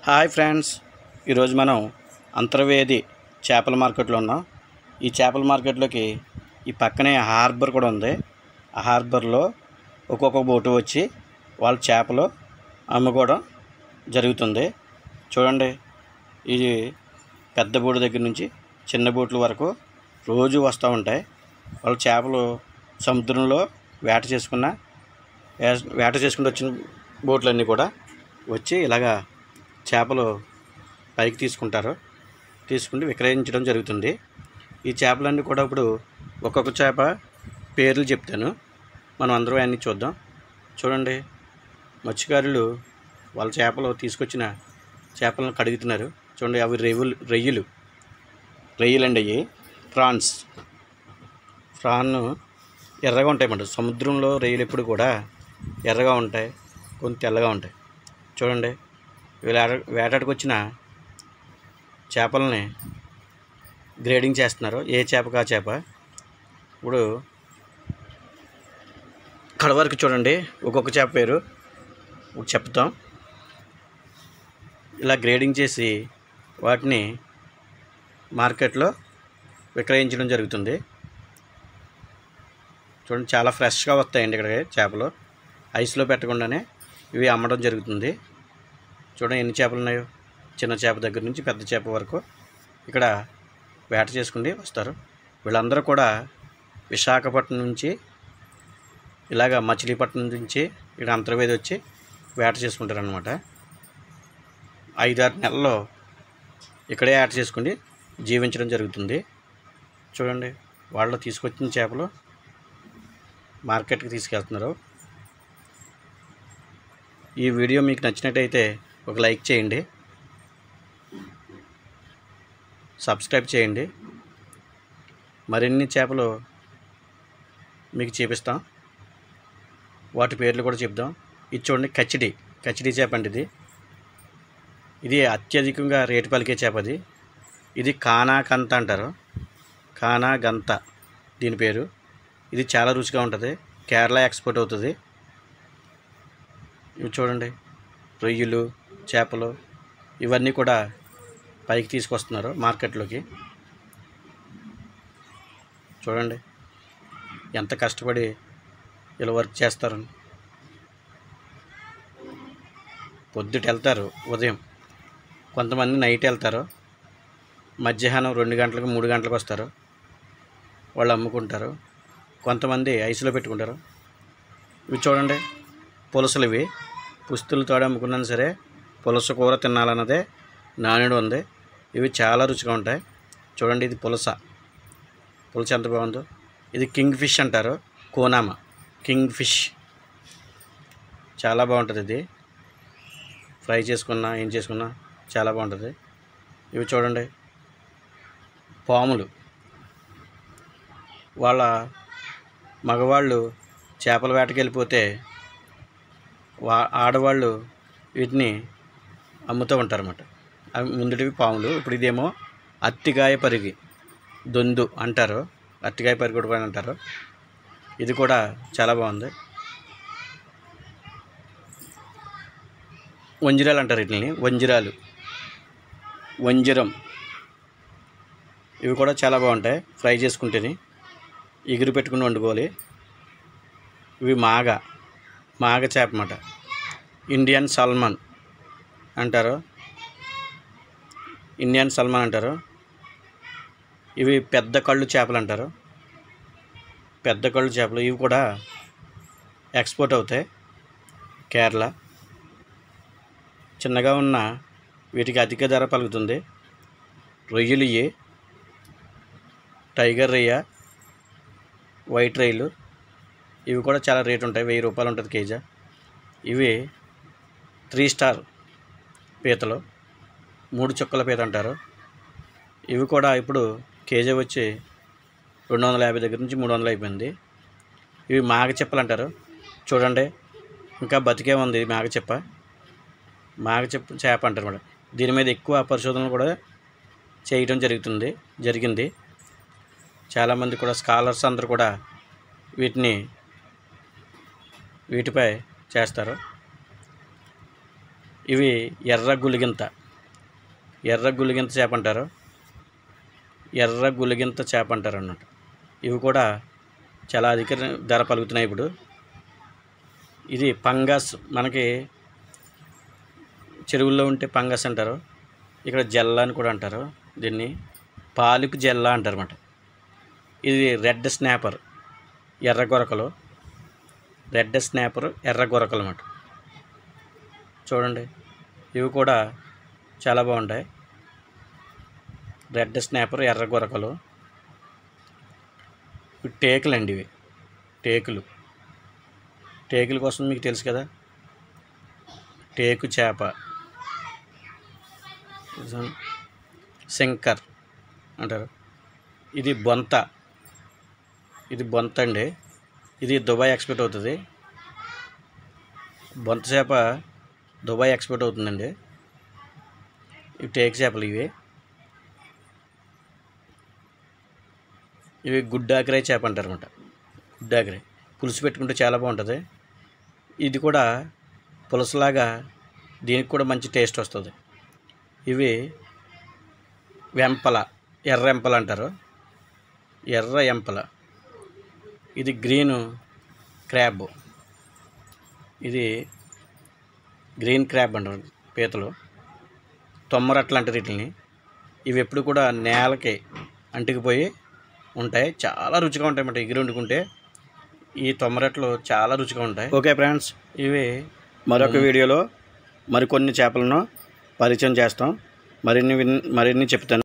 hi friends ఈరోజు మనం అంతర్వేది చేపల మార్కెట్లో ఉన్నాం ఈ చేపల మార్కెట్లోకి ఈ పక్కనే హార్బర్ కూడా ఉంది ఆ హార్బర్లో ఒక్కొక్క బోటు వచ్చి వాళ్ళ చేపలు అమ్ముకోవడం జరుగుతుంది చూడండి ఇది పెద్ద బోటు దగ్గర నుంచి చిన్న బోట్ల వరకు రోజు వస్తూ ఉంటాయి వాళ్ళ చేపలు సముద్రంలో వేట చేసుకున్న వేట- వేట చేసుకుంటూ వచ్చిన బోట్లన్నీ కూడా వచ్చి ఇలాగా చేపలు పైకి తీసుకుంటారు తీసుకుంటే విక్రయించడం జరుగుతుంది ఈ చేపలన్నీ కూడా ఇప్పుడు ఒక్కొక్క చేప పేర్లు చెప్తాను మనం అందరం అన్నీ చూద్దాం చూడండి మత్స్యకారులు వాళ్ళ చేపలు తీసుకొచ్చిన చేపలను కడుగుతున్నారు చూడండి అవి రెవ్వులు రొయ్యలు రొయ్యలు అండి అవి ప్రాన్స్ ప్రాన్ ఎర్రగా ఉంటాయి అన్నమాట సముద్రంలో రొయ్యలు ఎప్పుడు కూడా ఎర్రగా ఉంటాయి కొంచెం తెల్లగా ఉంటాయి చూడండి వీళ్ళు వేట- వేటాడికి వచ్చిన చేపలని గ్రేడింగ్ చేస్తున్నారు ఏ చేపకు ఆ చేప ఇప్పుడు ఇక్కడ వరకు చూడండి ఒక్కొక్క చేప పేరు ఒకటి చెప్తాం ఇలా గ్రేడింగ్ చేసి వాటిని మార్కెట్లో విక్రయించడం జరుగుతుంది చూడండి చాలా ఫ్రెష్గా వస్తాయండి ఇక్కడికి చేపలు ఐస్లో పెట్టకుండానే ఇవి అమ్మడం జరుగుతుంది చూడండి ఎన్ని చేపలు ఉన్నాయో చిన్న చేప దగ్గర నుంచి పెద్ద చేప వరకు ఇక్కడ వేట చేసుకుని వస్తారు వీళ్ళందరూ కూడా విశాఖపట్నం నుంచి ఇలాగ మచిలీపట్నం నుంచి ఇక్కడ అంతర్వేది వచ్చి వేట చేసుకుంటారు అనమాట ఐదారు నెలల్లో ఇక్కడే వేట చేసుకుని జీవించడం జరుగుతుంది చూడండి వాళ్ళు తీసుకొచ్చిన చేపలు మార్కెట్కి తీసుకెళ్తున్నారు ఈ వీడియో మీకు నచ్చినట్టయితే ఒక లైక్ చేయండి సబ్స్క్రైబ్ చేయండి మరిన్ని చేపలు మీకు చూపిస్తాం వాటి పేర్లు కూడా చెప్దాం ఇది చూడండి కచ్చిడి కచ్చిడి చేప అండి ఇది ఇది అత్యధికంగా రేటు పలికే చేప అది ఇది కానా కంత అంటారు కానా గంత దీని పేరు ఇది చాలా రుచిగా ఉంటుంది కేరళ ఎక్స్పోర్ట్ అవుతుంది ఇవి చూడండి రొయ్యలు చేపలు ఇవన్నీ కూడా పైకి తీసుకొస్తున్నారు మార్కెట్లోకి చూడండి ఎంత కష్టపడి ఇలా వర్క్ చేస్తారు పొద్దుట వెళ్తారు ఉదయం కొంతమంది నైట్ వెళ్తారు మధ్యాహ్నం రెండు గంటలకు మూడు గంటలకు వస్తారు వాళ్ళు అమ్ముకుంటారు కొంతమంది ఐసులో పెట్టుకుంటారు ఇవి చూడండి పులసలు ఇవి పుస్తులు తోడు అమ్ముకున్నా సరే పులస కూర తినాలన్నదే నాణ్యుడు ఉంది ఇవి చాలా రుచిగా ఉంటాయి చూడండి ఇది పులస పులస ఎంత బాగుందో ఇది కింగ్ ఫిష్ అంటారు కోనామ కింగ్ ఫిష్ చాలా బాగుంటుంది ఇది ఫ్రై చేసుకున్నా ఏం చేసుకున్నా చాలా బాగుంటుంది ఇవి చూడండి పాములు వాళ్ళ మగవాళ్ళు చేపల వేటకి వెళ్ళిపోతే వా ఆడవాళ్ళు వీటిని అమ్ముతూ ఉంటారన్నమాట అవి ముందుటివి పాములు ఇప్పుడు ఇదేమో అత్తిగాయ పరిగి దొందు అంటారు అత్తిగాయ పరిగి కూడా అని అంటారు ఇది కూడా చాలా బాగుంది వంజిరాలు అంటారు వీటిని వంజిరాలు వంజిరం ఇవి కూడా చాలా బాగుంటాయి ఫ్రై చేసుకుంటేనే ఎగురు పెట్టుకుని వండుకోవాలి ఇవి మాగ మాగ చేప అన్నమాట ఇండియన్ సల్మాన్ అంటారు ఇండియన్ సల్మాన్ అంటారు ఇవి పెద్ద కళ్ళు చేపలు అంటారు పెద్ద కళ్ళు చేపలు ఇవి కూడా ఎక్స్పోర్ట్ అవుతాయి కేరళ చిన్నగా ఉన్న వీటికి అధిక ధర పలుకుతుంది రొయ్యలు ఇవి టైగర్ రొయ్య వైట్ రైలు ఇవి కూడా చాలా రేట్ ఉంటాయి వెయ్యి రూపాయలు ఉంటుంది కేజీ ఇవి త్రీ స్టార్ పీతలు మూడు చుక్కల పీత అంటారు ఇవి కూడా ఇప్పుడు కేజీ వచ్చి రెండు వందల యాభై దగ్గర నుంచి మూడు వందలు అయిపోయింది ఇవి మాగ చెప్పలు అంటారు చూడండి ఇంకా బతికే ఉంది ఈ మాగ చెప్ప మాగ చెప్ప చేప అంటారు మేడం దీని మీద ఎక్కువ పరిశోధనలు కూడా చేయటం జరుగుతుంది జరిగింది చాలామంది కూడా స్కాలర్స్ అందరూ కూడా వీటిని వీటిపై చేస్తారు ఇవి ఎర్ర గులిగింత ఎర్ర గులిగింత చేప అంటారు ఎర్ర గులిగింత చేప అంటారు అన్నట్టు ఇవి కూడా చాలా అధిక ధర పలుకుతున్నాయి ఇప్పుడు ఇది పంగస్ మనకి చెరువుల్లో ఉంటే పంగస్ అంటారు ఇక్కడ జల్ల అని కూడా అంటారు దీన్ని పాలుకు జల్ల అంటారు అన్నమాట ఇది రెడ్ స్నాపర్ ఎర్ర గొరకలు రెడ్ స్నాపర్ ఎర్ర గొరకలు అన్నమాట చూడండి ఇవి కూడా చాలా బాగుంటాయి రెడ్ స్నాపర్ ఎర్ర గొరకలు ఇవి టేకులు అండి ఇవి టేకులు టేకుల కోసం మీకు తెలుసు కదా టేకు చేప శంకర్ అంటారు ఇది బొంత ఇది బొంత అండి ఇది దుబాయ్ ఎక్స్పోర్ట్ అవుతుంది బొంత చేప దుబాయ్ ఎక్స్పోర్ట్ అవుతుందండి ఇవి టేక్ చేపలు ఇవి ఇవి గుడ్డాకరాయి చేప అంటారు అనమాట గుడ్డాకరాయి పులుసు పెట్టుకుంటే చాలా బాగుంటుంది ఇది కూడా పులుసులాగా దీనికి కూడా మంచి టేస్ట్ వస్తుంది ఇవి వెంపల ఎర్ర ఎంపల అంటారు ఎర్ర ఎంపల ఇది గ్రీను క్రాబ్ ఇది గ్రీన్ క్రాబ్ అంటారు పీతలు తొమ్మరట్లు అంటారు వీటిని ఇవి ఎప్పుడు కూడా నేలకి అంటుకుపోయి ఉంటాయి చాలా రుచిగా ఉంటాయి అన్నమాట ఎగిరి వండుకుంటే ఈ తొమ్మరట్లు చాలా రుచిగా ఉంటాయి ఓకే ఫ్రెండ్స్ ఇవి మరొక వీడియోలో మరికొన్ని చేపలను పరిచయం చేస్తాం మరిన్ని విన్- మరిన్ని చెప్తాను